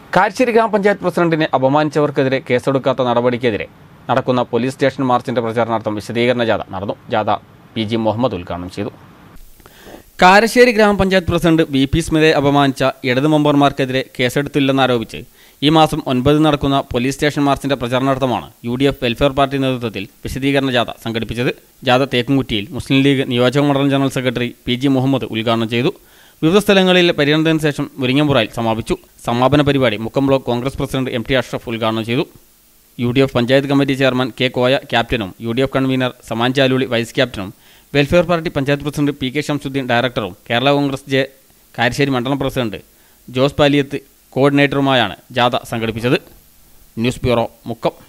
കാഴ്ചേരി ഗ്രാമപഞ്ചായത്ത് പ്രസിഡന്റിനെ അപമാനിച്ചവർക്കെതിരെ കേസെടുക്കാത്ത നടപടിക്കെതിരെ നടക്കുന്ന പോലീസ് സ്റ്റേഷൻ മാർച്ചിന്റെ പ്രചാരണാർത്ഥം വിശദീകരണ ജാഥ നടന്നു ജാഥ പി ജി മുഹമ്മദ് ഉദ്ഘാടനം ചെയ്തു കാരശ്ശേരി ഗ്രാമപഞ്ചായത്ത് പ്രസിഡന്റ് വി പി സ്മിതയെ അപമാനിച്ച ഇടതു മെമ്പർമാർക്കെതിരെ കേസെടുത്തില്ലെന്നാരോപിച്ച് ഈ മാസം ഒൻപതിന് നടക്കുന്ന പോലീസ് സ്റ്റേഷൻ മാർച്ചിന്റെ പ്രചാരണാർത്ഥമാണ് U D F welfare party നേതൃത്വത്തിൽ വിശദീകരണ ജാഥ സംഘടിപ്പിച്ചത് ജാഥ തേക്കുംകുറ്റിയിൽ മുസ്ലിം ലീഗ് നിയോജക മണ്ഡലം general secretary P G Muhammad ഉദ്ഘാടനം ചെയ്തു വിവിധ സ്ഥലങ്ങളിൽ പര്യടനത്തിന് ശേഷം മുരിങ്ങമ്പുറയിൽ സമാപിച്ചു സമാപന പരിപാടി Mukkam block Congress president M T Ashraf ഉദ്ഘാടനം ചെയ്തു U D F panchayat committee chairman K Koya ക്യാപ്റ്റനും U D F convener Saman Chaluli vice ക്യാപ്റ്റനും welfare party panchayat president P K Shamsuddin ഡയറക്ടറും കേരള കോൺഗ്രസ് ജെ കാരശ്ശേരി മണ്ഡലം പ്രസിഡന്റ് ജോസ് പാലിയത്ത് കോർഡിനേറ്ററുമായാണ് ജാഥ സംഘടിപ്പിച്ചത് ന്യൂസ് ബ്യൂറോ മുക്കം